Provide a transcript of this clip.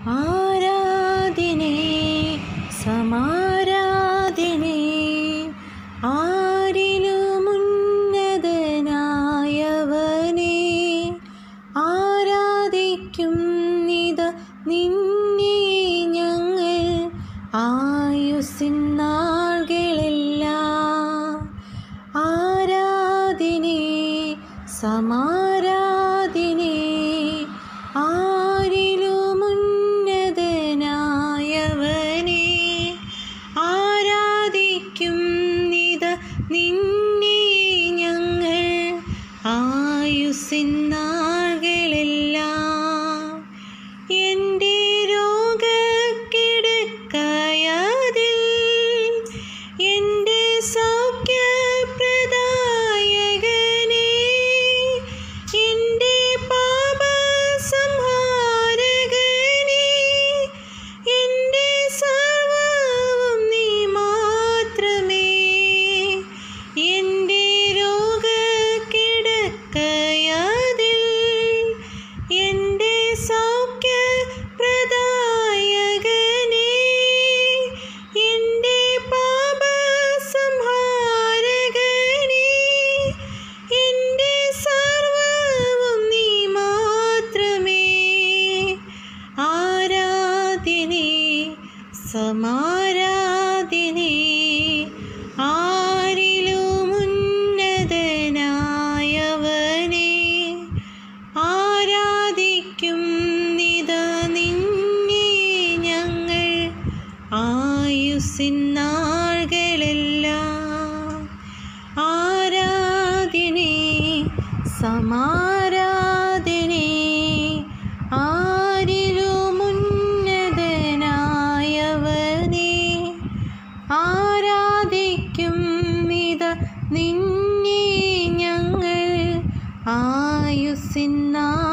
ആരാധിനേ സമാരാധിനേ ആരിലുമുന്നതനായവനെ ആരാധിക്കും നിത നിന്നെ ഞങ്ങൾ ആയുസിൻ നാളുകളെല്ലാം ആരാധിനേ സമാരാധിനേ ആരിലുമുന്നതനായവനെ ആരാധിക്കും നിത നിന്നെ ഞങ്ങൾ ആയുസിൻ നാളുകളെല്ലാം എൻ്റെ രോഗക്കിടക്കയതിൽ എൻ്റെ സൗഖ്യപ്രദായകനെ എൻ്റെ പാപസംഹാരകനെ എൻ്റെ സർവവും നീ മാത്രമേ എൻ്റെ രോഗക്കിടക്കയതിൽ എൻ്റെ സൗഖ്യപ്രദായകനെ എൻ്റെ പാപസംഹാരകനെ എൻ്റെ സർവവും നീ മാത്രമേ ആരാധിനേ സമാരാധിനേ ആരിലുമുന്നതനായവനെ ആരാധിക്കും നിത നിന്നെ ഞങ്ങൾ ആയുസിൻ നാളുകളെല്ലാം ആരാധിനേ സമാരാധിനേ ആരിലുമുന്നതനായവനെ ആരാധിക്കും നിത നിന്നെ ഞങ്ങൾ ആയുസിൻ നാൾ